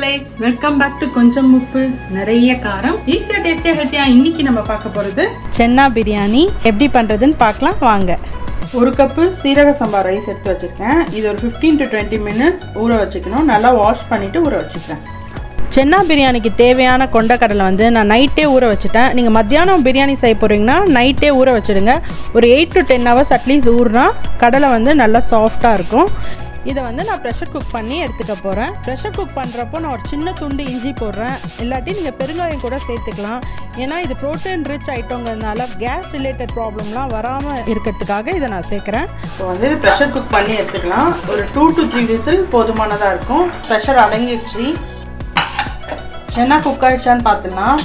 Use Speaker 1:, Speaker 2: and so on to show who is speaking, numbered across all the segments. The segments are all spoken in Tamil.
Speaker 1: மக்களே வெல்கம் பேக் டு கொஞ்சம் உப்பு நிறைய காரம் ஈஸியா டேஸ்டியா ஹெல்த்தியா இன்னைக்கு நம்ம பார்க்க போறது
Speaker 2: சென்னா பிரியாணி எப்படி பண்ணுறதுன்னு பார்க்கலாம் வாங்க
Speaker 1: ஒரு கப்பு சீரக சம்பா ரைஸ் எடுத்து வச்சிருக்கேன் இது ஒரு 15 டு டுவெண்ட்டி மினிட்ஸ் ஊற வச்சுக்கணும் நல்லா வாஷ் பண்ணிட்டு ஊற வச்சுக்கிறேன்
Speaker 2: சென்னா பிரியாணிக்கு தேவையான கொண்டக்கடலை வந்து நான் நைட்டே ஊற வச்சுட்டேன் நீங்கள் மத்தியானம் பிரியாணி செய்ய போகிறீங்கன்னா நைட்டே ஊற வச்சுடுங்க ஒரு eight to ten hours at least ஊறுனா கடலை வந்து நல்லா சாஃப்டாக இருக்கும் இதை வந்து நான் ப்ரெஷர் குக் பண்ணி எடுத்துக்க போகிறேன் ப்ரெஷர் குக் பண்ணுறப்போ நான் ஒரு சின்ன துண்டு இஞ்சி போடுறேன் இல்லாட்டி நீங்கள் பெருங்காயம் கூட சேர்த்துக்கலாம் ஏன்னா இது ப்ரோட்டீன் ரிச் ஐட்டங்கிறதுனால கேஸ் ரிலேட்டட் ப்ராப்ளம்லாம் வராமல் இருக்கிறதுக்காக இதை நான் சேர்க்குறேன்
Speaker 1: இப்போ வந்து இது ப்ரெஷர் குக் பண்ணி எடுத்துக்கலாம் ஒரு டூ டு த்ரீ விசில் போதுமானதாக இருக்கும் ப்ரெஷர் அடங்கிடுச்சு என்ன குக் ஆயிடுச்சான்னு பார்த்துலாம்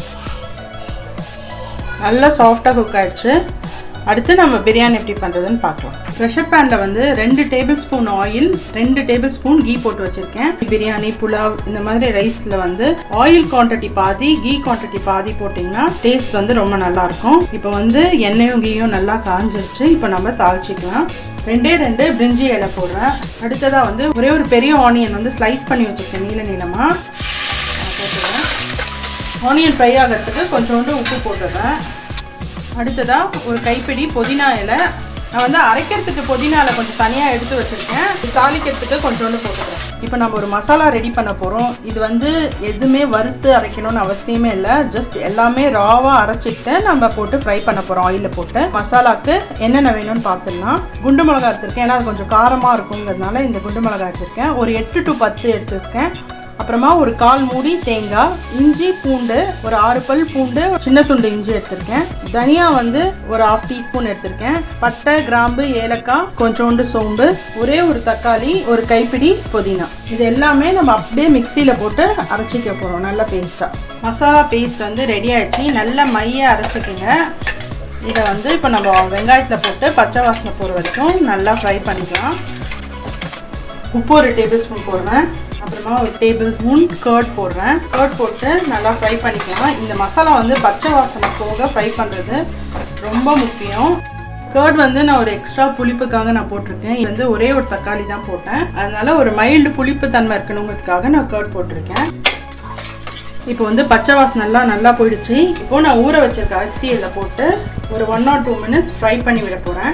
Speaker 1: நல்லா சாஃப்டாக குக் ஆயிடுச்சு அடுத்து நம்ம பிரியாணி எப்படி பண்ணுறதுன்னு பார்க்கலாம் ப்ரெஷர் பேனில் வந்து ரெண்டு டேபிள் ஸ்பூன் ஆயில் ரெண்டு டேபிள் ஸ்பூன் கீ போட்டு வச்சுருக்கேன் பிரியாணி புலாவ் இந்த மாதிரி ரைஸில் வந்து ஆயில் குவான்டிட்டி பாதி கீ குவான்டிட்டி பாதி போட்டிங்கன்னா டேஸ்ட் வந்து ரொம்ப நல்லாயிருக்கும் இப்போ வந்து எண்ணெயும் கீயும் நல்லா காஞ்சிருச்சு இப்போ நம்ம தாளிச்சிக்கலாம் ரெண்டே ரெண்டு பிரிஞ்சி இலை போடுறேன் அடுத்ததாக வந்து ஒரே ஒரு பெரிய ஆனியன் வந்து ஸ்லைஸ் பண்ணி வச்சுருக்கேன் நீல நீளமாக போட்டுருவேன் ஆனியன் ஃப்ரை ஆகிறதுக்கு கொஞ்சோண்டு உப்பு போட்டுடுறேன் அடுத்ததாக ஒரு கைப்பிடி புதினா இலை நான் வந்து அரைக்கிறதுக்கு புதினா இலை கொஞ்சம் தனியாக எடுத்து வச்சுருக்கேன் தாளிக்கிறதுக்கு கொஞ்சோண்டு போட்டுக்கிறேன் இப்போ நம்ம ஒரு மசாலா ரெடி பண்ண போகிறோம் இது வந்து எதுவுமே வறுத்து அரைக்கணும்னு அவசியமே இல்லை ஜஸ்ட் எல்லாமே ராவாக அரைச்சிட்டு நம்ம போட்டு ஃப்ரை பண்ண போகிறோம் ஆயிலில் போட்டு மசாலாக்கு என்னென்ன வேணும்னு பார்த்துடலாம் குண்டு மிளகா எடுத்திருக்கேன் ஏன்னா அது கொஞ்சம் காரமாக இருக்குங்கிறதுனால இந்த குண்டு மிளகா எடுத்திருக்கேன் ஒரு எட்டு டு பத்து எடுத்திருக்கேன் அப்புறமா ஒரு கால் மூடி தேங்காய் இஞ்சி பூண்டு ஒரு ஆறு பல் பூண்டு சின்ன துண்டு இஞ்சி எடுத்திருக்கேன் தனியா வந்து ஒரு ஹாஃப் டீஸ்பூன் எடுத்திருக்கேன் பட்டை கிராம்பு ஏலக்காய் கொஞ்சோண்டு சோம்பு ஒரே ஒரு தக்காளி ஒரு கைப்பிடி புதினா இது எல்லாமே நம்ம அப்படியே மிக்சியில் போட்டு அரைச்சிக்க போகிறோம் நல்ல பேஸ்ட்டாக மசாலா பேஸ்ட் வந்து ரெடி ஆயிடுச்சு நல்ல மைய அரைச்சிக்கோங்க இதை வந்து இப்போ நம்ம வெங்காயத்தில் போட்டு பச்சை வாசனை போகிற வரைக்கும் நல்லா ஃப்ரை பண்ணிக்கலாம் உப்பு ஒரு டேபிள் ஸ்பூன் போடுறேன் அப்புறமா ஒரு டேபிள் ஸ்பூன் கர்ட் போடுறேன் கர்ட் போட்டு நல்லா ஃப்ரை பண்ணிக்கலாம் இந்த மசாலா வந்து பச்சை வாசனை போக ஃப்ரை பண்ணுறது ரொம்ப முக்கியம் கர்ட் வந்து நான் ஒரு எக்ஸ்ட்ரா புளிப்புக்காக நான் போட்டிருக்கேன் இது வந்து ஒரே ஒரு தக்காளி தான் போட்டேன் அதனால ஒரு மைல்டு புளிப்பு தன்மை இருக்கணுங்கிறதுக்காக நான் கர்ட் போட்டிருக்கேன் இப்போ வந்து பச்சை வாசனை நல்லா நல்லா போயிடுச்சு இப்போ நான் ஊற வச்சிருக்க அரிசி இதில் போட்டு ஒரு one or two minutes fry பண்ணி விட போகிறேன்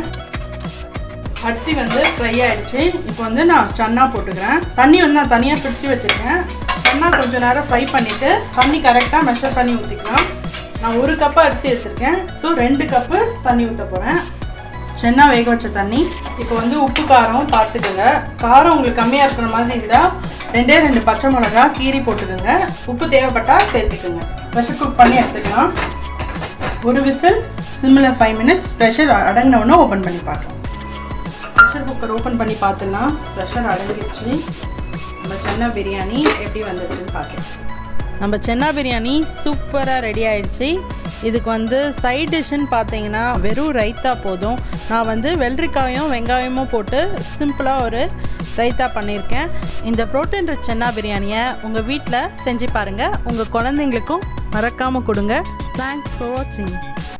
Speaker 1: அரிசி வந்து ஃப்ரை ஆயிடுச்சு இப்போ வந்து நான் சன்னா போட்டுக்கிறேன் தண்ணி வந்து நான் தனியாக பிடிச்சி வச்சுருக்கேன் சன்னா கொஞ்சம் நேரம் ஃப்ரை பண்ணிவிட்டு தண்ணி கரெக்டாக மெஷர் பண்ணி ஊற்றிக்கலாம் நான் ஒரு கப்பு அரிசி எடுத்திருக்கேன் ஸோ ரெண்டு கப்பு தண்ணி ஊற்ற போகிறேன் சென்னா வேக வச்ச தண்ணி இப்போ வந்து உப்பு காரம் பார்த்துக்கோங்க காரம் உங்களுக்கு கம்மியாக இருக்கிற மாதிரி இருந்தால் ரெண்டே ரெண்டு பச்சை மிளகா கீரி போட்டுக்கோங்க உப்பு தேவைப்பட்டால் சேர்த்துக்குங்க ப்ரெஷர் குக் பண்ணி எடுத்துக்கலாம் ஒரு விசில் சிம்மில் ஃபைவ் மினிட்ஸ் ப்ரெஷர் அடங்கினவுடனே ஓப்பன் பண்ணி பார்க்கலாம் ப்ரெஷர் குக்கர் ஓப்பன் பண்ணி பார்த்துலாம் ப்ரெஷர் அடங்கிடுச்சு நம்ம சென்னை பிரியாணி எப்படி வந்ததுன்னு பார்க்கலாம்
Speaker 2: நம்ம சென்னா பிரியாணி சூப்பராக ரெடி ஆயிடுச்சு இதுக்கு வந்து சைட் டிஷ்ஷுன்னு பார்த்தீங்கன்னா வெறும் ரைத்தா போதும் நான் வந்து வெள்ளரிக்காயும் வெங்காயமும் போட்டு சிம்பிளாக ஒரு ரைத்தா பண்ணியிருக்கேன் இந்த ப்ரோட்டீன் ரிச் சென்னா பிரியாணியை உங்கள் வீட்டில் செஞ்சு பாருங்கள் உங்கள் குழந்தைங்களுக்கும் மறக்காமல் கொடுங்க தேங்க்ஸ் ஃபார் வாட்சிங்